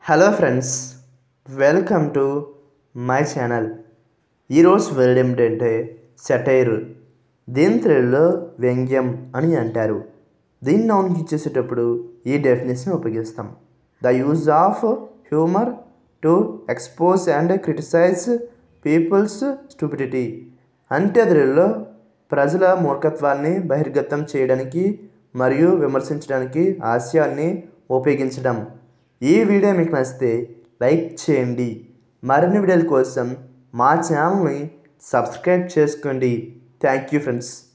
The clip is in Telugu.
hello friends welcome to my channel ఈరోజు వర్డ్ ఏమిటంటే సెటైర్ దీని తెలుగులో వ్యంగ్యం అని అంటారు దీన్ని నౌన్కి ఇచ్చేసేటప్పుడు ఈ డెఫినేషన్ ఉపయోగిస్తాం the use of humour to expose and criticise people's stupidity అంటే తెలుగులో ప్రజల మూర్ఖత్వాన్ని బహిర్గతం చేయడానికి మరియు విమర్శించడానికి హాస్యాన్ని ఉపయోగించడం ఈ వీడియో మీకు నచ్చితే లైక్ చేయండి మరిన్ని వీడియోల కోసం మా ఛానల్ని సబ్స్క్రైబ్ చేసుకోండి థ్యాంక్ యూ ఫ్రెండ్స్